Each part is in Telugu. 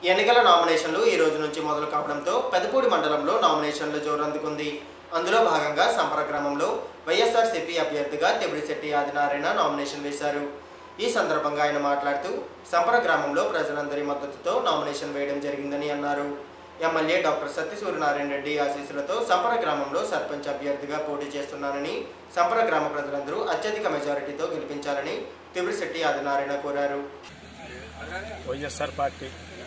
ఎన్నికల నామినేషన్లు ఈ రోజు నుంచి మొదలు కావడంతో పెదపూడి మండలంలో నామినేషన్లు జోరందుకుంది అందులో భాగంగా సంపర గ్రామంలో వైఎస్ఆర్సీపీ అభ్యర్థిగా తెబిడిశెట్టి ఆదినారాయణ నామినేషన్ వేశారు ఈ సందర్భంగా ఆయన మాట్లాడుతూ సంపర గ్రామంలో ప్రజలందరి మద్దతుతో నామినేషన్ వేయడం జరిగిందని అన్నారు ఎమ్మెల్యే డాక్టర్ సత్య సూర్యనారాయణ రెడ్డి ఆశీస్సులతో సంపర గ్రామంలో సర్పంచ్ అభ్యర్థిగా పోటీ చేస్తున్నానని సంపర గ్రామ ప్రజలందరూ అత్యధిక మెజారిటీతో గెలిపించాలని తెబిడిశెట్టి ఆదినారాయణ కోరారు వైఎస్ఆర్ పార్టీ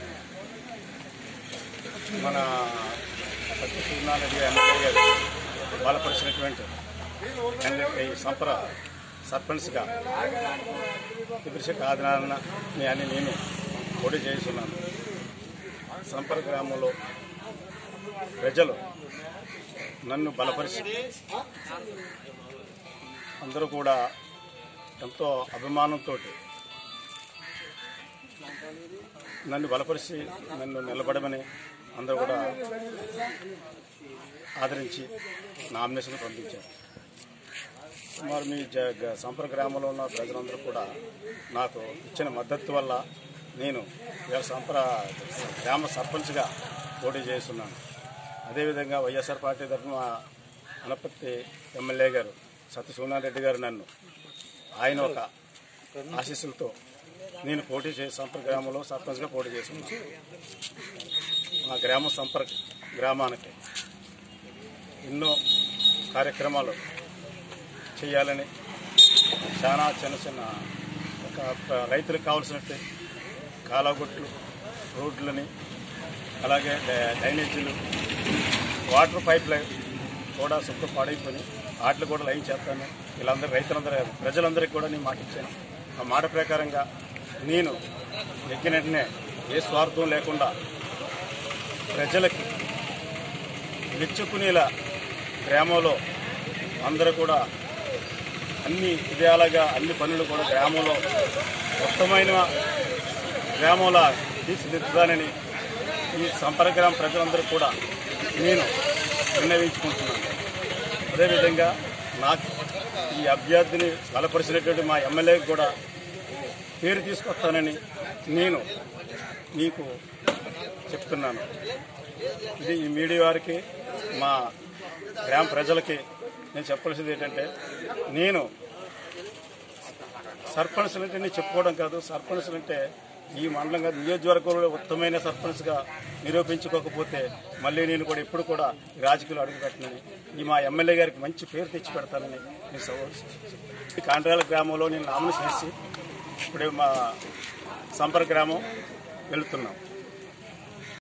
మన సత్యసూర్యనారెడ్డి ఎమ్మెల్యే గారు బలపరిచినటువంటి క్యాండిడేట్ ఈ సంపర సర్పంచ్గా తిరుశెట్టి ఆదినారాయణ అని నేను పోటీ చేస్తున్నాను సంపర గ్రామంలో ప్రజలు నన్ను బలపరిచి అందరూ కూడా ఎంతో అభిమానంతో నన్ను బలపరిచి నన్ను నిలబడమని అందరూ కూడా ఆదరించి నామినేషన్ పంపించారు సుమారు మీ జ- గ- సంపర గ్రామంలో ఉన్న ప్రజలందరూ కూడా నాకు ఇచ్చిన మద్దతు వల్ల నేను ఇవాళ సంపర గ్రామ సర్పంచ్గా పోటీ చేస్తున్నాను అదేవిధంగా వైఎస్ఆర్ పార్టీ తరఫున అనపత్తి ఎమ్మెల్యే గారు సత్యసూర్యారెడ్డి గారు నన్ను ఆయన ఒక ఆశీస్సులతో నేను పోటీ చేసి సంపర్క గ్రామంలో సర్పంచ్గా పోటీ చేస్తున్నాను మా గ్రామ సంపర్క గ్రామానికి ఎన్నో కార్యక్రమాలు చేయాలని చాలా చిన్న చిన్న ఒక ప- రైతులకు కావాల్సినట్టు కాలగొట్లు రోడ్లని అలాగే డ్రై- డ్రైనేజీలు వాటర్ పైప్ లైన్ కూడా సుఖ పాడైపోయి వాటిని కూడా లైన్ చేస్తాను వీళ్ళందరూ రైతులందరూ ప్రజలందరికీ కూడా నేను మాట ఇచ్చాను ఆ మాట ప్రకారంగా నేను ఎక్కిన వెంటనే ఏ స్వార్థం లేకుండా ప్రజలకి మెచ్చుకునేలా గ్రామంలో అందరూ కూడా అన్ని విధాలుగా అన్ని పనులు కూడా గ్రామంలో ఉత్తమైన గ్రామంలో తీర్చిదిద్దానని ఈ సంపర్క గ్రామ ప్రజలందరూ కూడా నేను విన్నవించుకుంటున్నాను అదేవిధంగా నాకు ఈ అభ్యర్థిని బలపరిచినటువంటి మా ఎమ్మెల్యేకి కూడా పేరు తీసుకొస్తానని నేను మీకు చెప్తున్నాను ఇది ఈ మీడియా వారికి మా గ్రామ ప్రజలకి నేను చెప్పాల్సింది ఏంటంటే నేను సర్పంచ్లు అంటే నేను చెప్పుకోవడం కాదు సర్పంచ్లు అంటే ఈ మండలంగా నియోజకవర్గంలో ఉత్తమైన సర్పంచ్గా నిరూపించుకోకపోతే మళ్ళీ నేను కూడా ఎప్పుడు కూడా ఈ రాజకీయాలు అడుగుపెట్టనని ఈ మా ఎమ్మెల్యే గారికి మంచి పేరు తెచ్చి పెడతానని నేను సవాల్ ఈ కాండ్రాల గ్రామంలో నేను నామినేషన్ చేసి ఇప్పుడే మా సంపర్క గ్రామం వెళుతున్నాం